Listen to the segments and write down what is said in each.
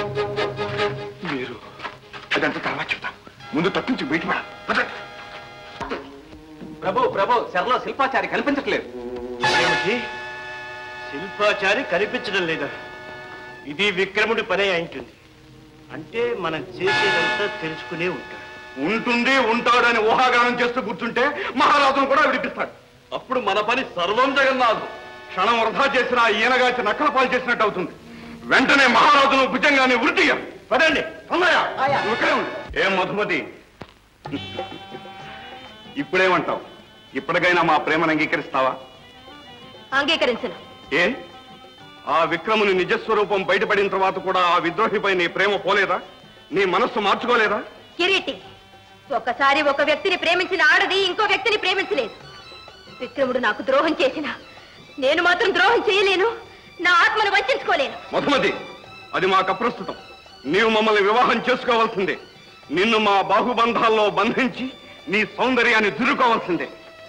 మీరు అదంతా తర్వాత చెప్తాను ముందు తప్పించి బయటపడ ప్రభు ప్రభు శరలో శిల్పాచారి కనిపించట్లేదు ఏమిటి శిల్పాచారి కనిపించడం లేదా ఇది విక్రముడి పనే అయింటుంది అంటే మనం చేసేదంతా తెలుసుకునే ఉంటాడు ఉంటుంది ఉంటాడని ఊహాగానం చేస్తూ కూర్చుంటే మహారాజును కూడా విడిపిస్తాడు అప్పుడు మన పని సర్వం జగన్నాథం క్షణం వృధా చేసిన ఈయనగాచి నక్కల పాలు చేసినట్టు అవుతుంది వెంటనే మహారాజును భుజంగానే ఉరితీయ పదండి తొందరగా. నువ్వు ఇక్కడే ఉండు. ఏం మధుమతి ఇప్పుడేమంటావు ఇప్పటికైనా మా ప్రేమను అంగీకరిస్తావా అంగీకరించను ఏ ఆ విక్రముని నిజస్వరూపం బయటపడిన తర్వాత కూడా ఆ విద్రోహిపై నీ ప్రేమ పోలేదా నీ మనస్సు మార్చుకోలేదా కిరీటి ఒకసారి ఒక వ్యక్తిని ప్రేమించిన ఆడది ఇంకో వ్యక్తిని ప్రేమించలేదు విక్రముడు నాకు ద్రోహం చేసిన నేను మాత్రం ద్రోహం చేయలేను నా ఆత్మను వంచుకోలేను మధుమతి అది మాకు అప్రస్తుతం నీవు మమ్మల్ని వివాహం చేసుకోవాల్సిందే నిన్ను మా బాహుబంధాల్లో బంధించి నీ సౌందర్యాన్ని దురుకోవాల్సిందే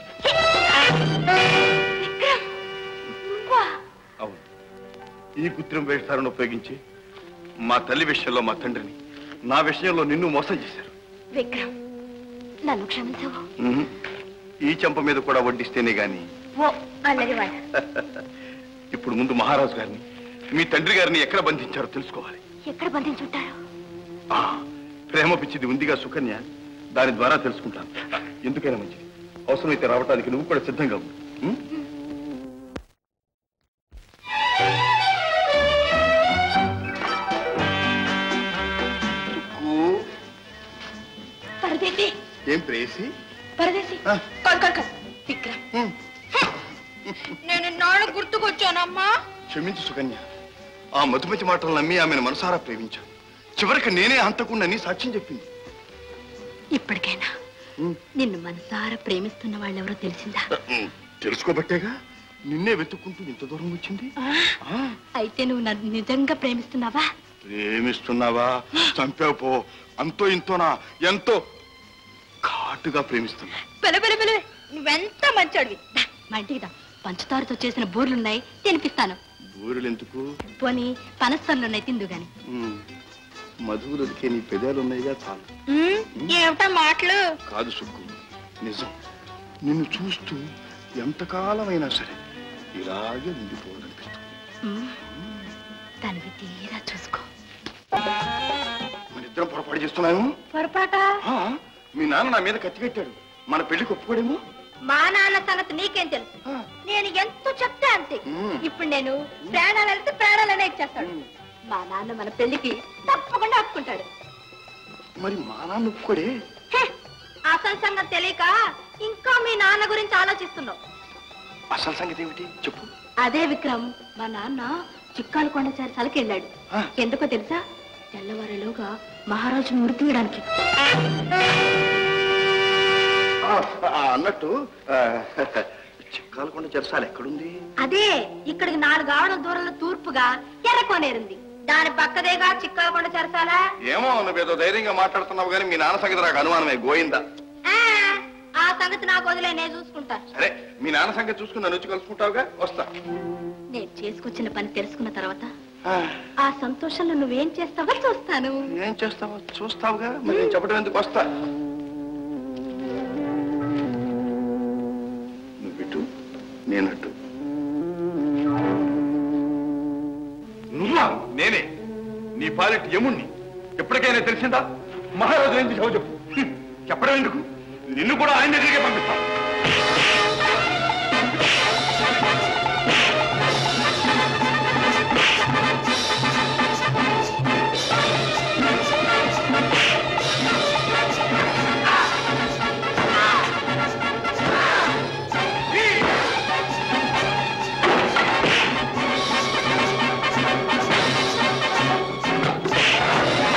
అవును ఈ కృత్రిమ వేషాలను ఉపయోగించి మా తల్లి విషయంలో మా తండ్రిని నా విషయంలో నిన్ను మోసం చేశారు విక్రమ్ నన్ను క్షమించవు ఉహు. ఈ చెంప మీద కూడా వడ్డిస్తేనే గాని ఓ అల్లరి వాడ ఇప్పుడు ముందు మహారాజు గారిని మీ తండ్రి గారిని ఎక్కడ బంధించారో తెలుసుకోవాలి ఎక్కడ బంధించుంటారు ఆ, ప్రేమ పిచ్చిది ఉందిగా సుకన్య దాని ద్వారా తెలుసుకుంటాను ఎందుకైనా మంచిది అవసరమైతే రావటానికి నువ్వు కూడా సిద్ధంగా ఉండు ఉం? పరదేశి ఏం ప్రేసి పరదేశి ఆ. కాదు కాదు కాదు విక్రమ్ నేను నాడు గుర్తుకొచ్చానమ్మా క్షమించు సుకన్య ఆ మధుమతి మాటలు నమ్మి ఆమెను మనసారా ప్రేమించాను చివరికి నేనే హంతకుండని సాక్ష్యం చెప్పింది ఇప్పటికైనా నిన్ను మనసారా ప్రేమిస్తున్న వాళ్ళెవరో తెలిసిందా ఉం, తెలుసుకోబట్టేగా నిన్నే వెతుక్కుంటూ ఇంత దూరం వచ్చింది ఆ, అయితే నువ్వు నన్ను నిజంగా ప్రేమిస్తున్నావా ప్రేమిస్తున్నావా చంపావు పో అంతో ఇంతోనా ఎంతో ఘాటుగా ప్రేమిస్తున్నా పిల పిల పిల నువ్వెంత మంచోడివి దా, మా ఇంటికి దా పంచదారతో చేసిన బూర్లున్నాయి తినిపిస్తాను బూరెలు ఎందుకు పోనీ పనస్తర్లున్నాయి తిందు గాని ఉమ్, మధువులకే నీ పెదాలు ఉన్నాయిగా చాలు ఏమిటా మాటలు కాదు సుగ్గు నిజం నిన్ను చూస్తూ ఎంతకాలమైనా సరే ఇలాగే ఉండిపోవాలనిపిస్తుంది తనవి తీరా చూసుకో మన ఇద్దరం పొరపాటు చేస్తున్నాము పొరపాట ఆ, మీ నాన్న నా మీద కత్తి కట్టాడు మన పెళ్లికి ఒప్పుకోడేమో మా నాన్న సంగతి నీకేం తెలుసు ఆ, నేను ఎంత చెప్తే అంతే మ్మ్. ఇప్పుడు నేను ప్రాణాలు వెళ్తే ప్రాణాలనే ఇచ్చేస్తాడు మా నాన్న మన పెళ్లికి తప్పకుండా ఒప్పుకుంటాడు మరి మా నాన్న ఒప్పుకోడే హే, అసలు సంగతి తెలియక ఇంకా మీ నాన్న గురించి ఆలోచిస్తున్నావు అసలు సంగతి ఏమిటి చెప్పు అదే విక్రమ్ మా నాన్న చిక్కాలు కొండచారి సలకెళ్ళాడు ఆ. ఎందుకో తెలుసా తెల్లవారేలోగా మహారాజును ఉరి తీయడానికి ఆ, ఆ, అన్నట్టు ఆ, చిక్కాలకొండ చెరసాలు ఎక్కడుంది అదే ఇక్కడికి నాలుగు ఆవడం దూరంలో తూర్పుగా ఎర్రకోనేరుంది దాని పక్కదేగా చిక్కాలకొండ చెరసాలా ఏమో నువ్వేదో ధైర్యంగా మాట్లాడుతున్నావు కానీ మీ నాన్న సంగతి నాకు అనుమానమే గోయిందా ఆ, ఆ సంగతి నాకు వదిలే నేను చూసుకుంటా సరే మీ నాన్న సంగతి చూసుకుని నన్ను వచ్చి కలుసుకుంటావుగా వస్తా నేను చేసుకొచ్చిన పని తెలుసుకున్న తర్వాత ఆ, ఆ సంతోషంలో నువ్వేం చేస్తావో చూస్తాను ఏం చేస్తావో చూస్తావుగా మరి నేను చెప్పడం ఎందుకు వస్తా నువ్వు ఇటు నేనట్టు నువ్వా నేనే నీ పాలిటి యముణ్ణి ఎప్పటికైనా తెలిసిందా మహారాజు ఏం చేసావు చెప్పు హ్మ్. చెప్పడం ఎందుకు నిన్ను కూడా ఆయన దగ్గరికే పంపిస్తా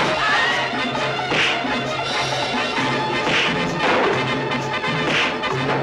ఆ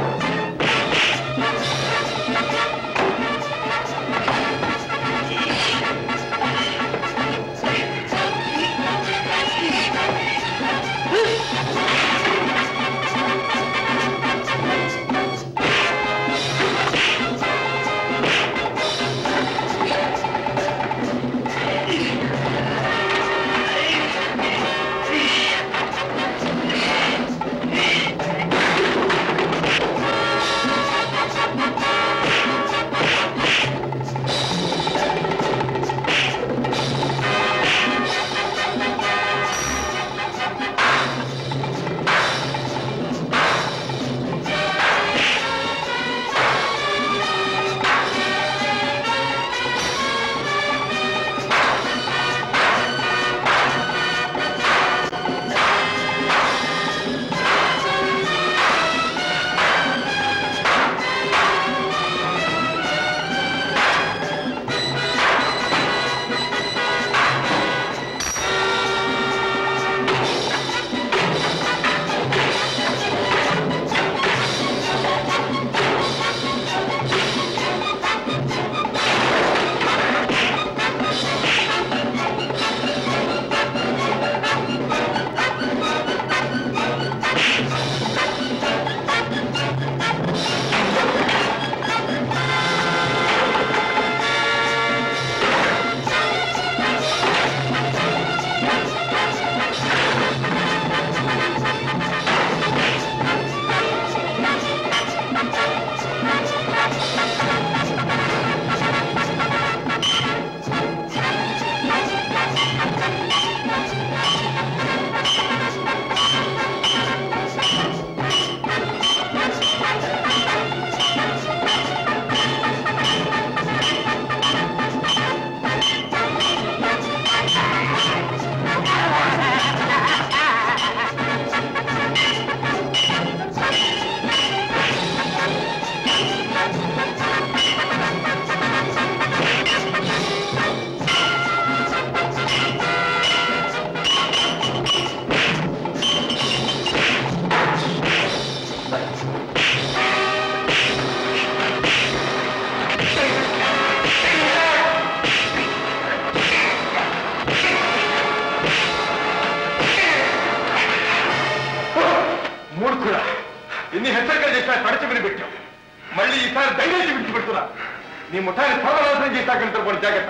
ఎన్ని హెచ్చరికలు చేసినా తడిచి వినిపెట్టావు మళ్ళీ ఈసారి దయచేసి విడిచిపెడుతున్నా నీ ముఠాన్ని సర్వనాశనం చేశాక నిద్రపోని జాగ్రత్త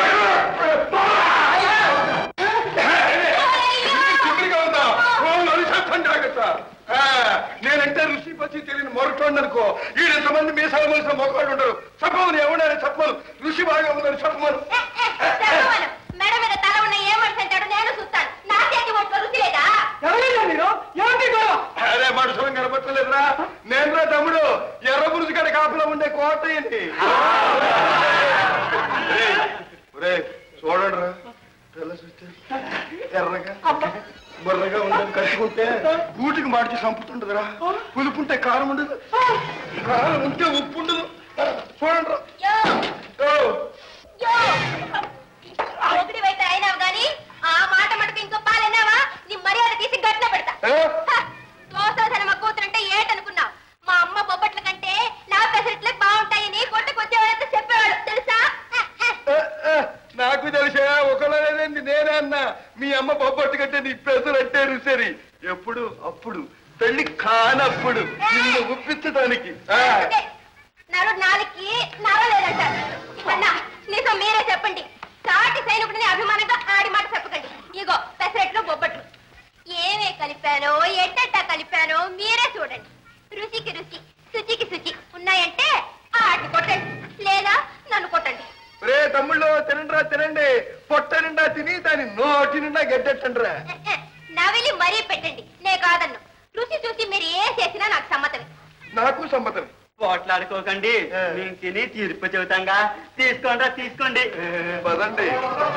చిక్కుడుగా ఉందా? ఓ, నలుశాతం జాగ్రత్త ఆ, నేనంటే ఋషి పచ్చి తెలియని మొరటోండి అనుకో ఈడెంతమంది మీసాలు మోసిన మొక్కలు ఉండరు చెప్పమని ఎవడని చెప్పమను ఋషి బాగా ఉందని చెప్పమను చెప్పమను. మెడ మీద తల ఉన్న ఏ మనిషి అంటాడు నేను చూస్తాను నా చేతి ఒంట్లో రుచి లేదా అరే మనుషులం కనపట్టలేదురా నేనురా తమ్ముడు ఎర్ర పురుషు గడ కాపులో ఉండే కోట ఏంటి చూడండి రా తెల్ల చూస్తే ఎర్రగా బుర్రగా ఉండని కట్టుకుంటే గూటికి మార్చి చంపుతుండదురా పులుపుంటే కారం ఉండదు కారం ఉంటే ఉప్పు ఉండదు చూడండి రా యో ఓ, యో ఒకటివైతే అయినావు గాని ఆ మాట మటుకు ఇంకో పాలైనావా నీ మర్యాద తీసి గట్ల పెడతా ఏ? దోసోధనమ్మ కూతురంటే ఏటనుకున్నావు మా అమ్మ బొబ్బట్ల కంటే నా పెసరట్లే బాగుంటాయని కొట్టుకు వచ్చేవాళ్ళంతా చెప్పేవాళ్ళు తెలుసా ఏ, ఏ, నాకు తెలిసే ఒకళ్ళనేది నేనే అన్నా మీ అమ్మ బొబ్బట్టు కంటే నీ పెసలు అంటే సరి ఎప్పుడు అప్పుడు పెళ్లి కానప్పుడు నిన్ను గుప్పించడానికి ఆ. అందుకే నరుడు నాలుగుకి నరలేదంటారు అన్నా నిజం మీరే చెప్పండి సాటి సైనికుడిని అభిమానంగా ఆడి మాట చెప్పకండి ఇగో పెసరట్లు బొబ్బట్లు ఏమే కలిపానో ఎట్టట్టా కలిపానో మీరే చూడండి రుచికి రుచి శుచికి శుచి ఉన్నాయంటే ఆటిని కొట్టండి లేదా నన్ను కొట్టండి రే తమ్ముళ్ళు తినండిరా తినండి పొట్ట నిండా తిని దాని నోటి నిండా గడ్డెట్టండిరా ఎ, ఎ, నవిలి మరీ పెట్టండి నే కాదన్ను రుచి చూసి మీరు ఏ చేసినా నాకు సమ్మతమే నాకు సమ్మతం పోట్లాడుకోకండి ఆ. మేము తిని తీర్పు చెబుతాంగా తీసుకోండి తీసుకోండి పదండి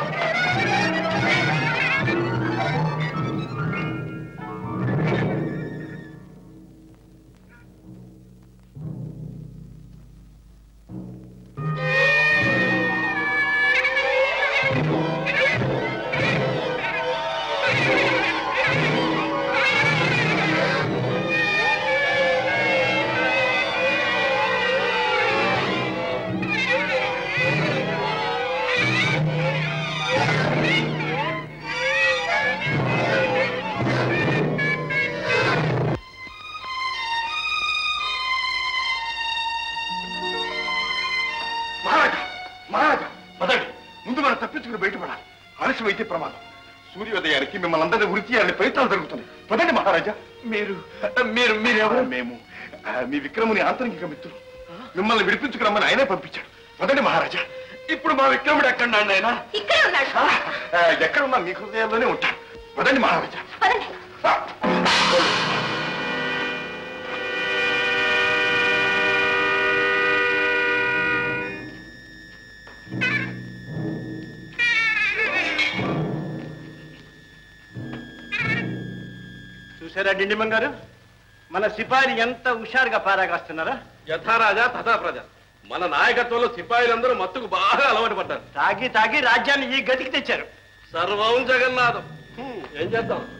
మహారాజా మహారాజా పదండి ముందు మనం తప్పించుకుని బయటపడాలి ఆలస్యం అయితే ప్రమాదం సూర్యోదయానికి మిమ్మల్ని అందరినీ ఉరి తీయాలని ప్రయత్నాలు జరుగుతున్నాయి పదండి మహారాజా మీరు మీరు మీరెవరు మేము ఆ, మీ విక్రముని ఆంతరిక మిత్రులు మిమ్మల్ని విడిపించుకురమ్మని ఆయనే పంపించాడు పదండి మహారాజా ఇప్పుడు మా విక్రముడు ఎక్కడ ఆయన ఇక్కడే ఉన్నాడు ఎక్కడున్నా మీ హృదయాల్లోనే ఉంటాడు పదండి మహారాజా పదండి ఆ. చూసారా డిండిమం గారు మన సిపాయిలు ఎంత హుషారుగా పారాగాస్తున్నారా యథారాజా తథా ప్రజ మన నాయకత్వంలో సిపాయిలందరూ మత్తుకు బాగా అలవాటు పడ్డారు తాగి తాగి రాజ్యాన్ని ఈ గతికి తెచ్చారు సర్వం జగన్నాథం ఏం చేద్దాం